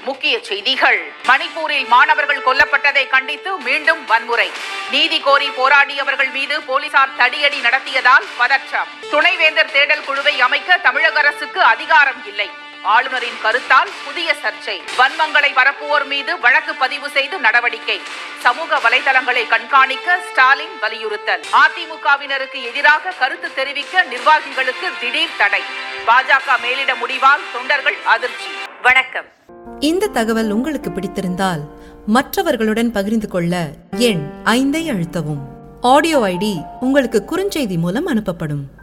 முக்கிய செய்திகள் மணிப்பூரில் மாணவர்கள் கொல்லப்பட்டதை கண்டித்து மீண்டும் வன்முறை நீதி கோரி போராடியவர்கள் மீது போலீசார் தடியடி நடத்தியதால் பதற்றம் துணைவேந்தர் தேடல் குழுவை அமைக்க தமிழக அரசுக்கு அதிகாரம் இல்லை ஆளுநரின் கருத்தால் புதிய சர்ச்சை வன்மங்களை பரப்புவோர் மீது வழக்கு பதிவு செய்து நடவடிக்கை சமூக வலைதளங்களை கண்காணிக்க ஸ்டாலின் வலியுறுத்தல் அதிமுகவினருக்கு எதிராக கருத்து தெரிவிக்க நிர்வாகிகளுக்கு திடீர் தடை பாஜக மேலிட முடிவால் தொண்டர்கள் அதிர்ச்சி வணக்கம் இந்த தகவல் உங்களுக்கு பிடித்திருந்தால் மற்றவர்களுடன் பகிர்ந்து கொள்ள எண் ஐந்தை அழுத்தவும் ஆடியோ ஐடி உங்களுக்கு குறுஞ்செய்தி மூலம் அனுப்பப்படும்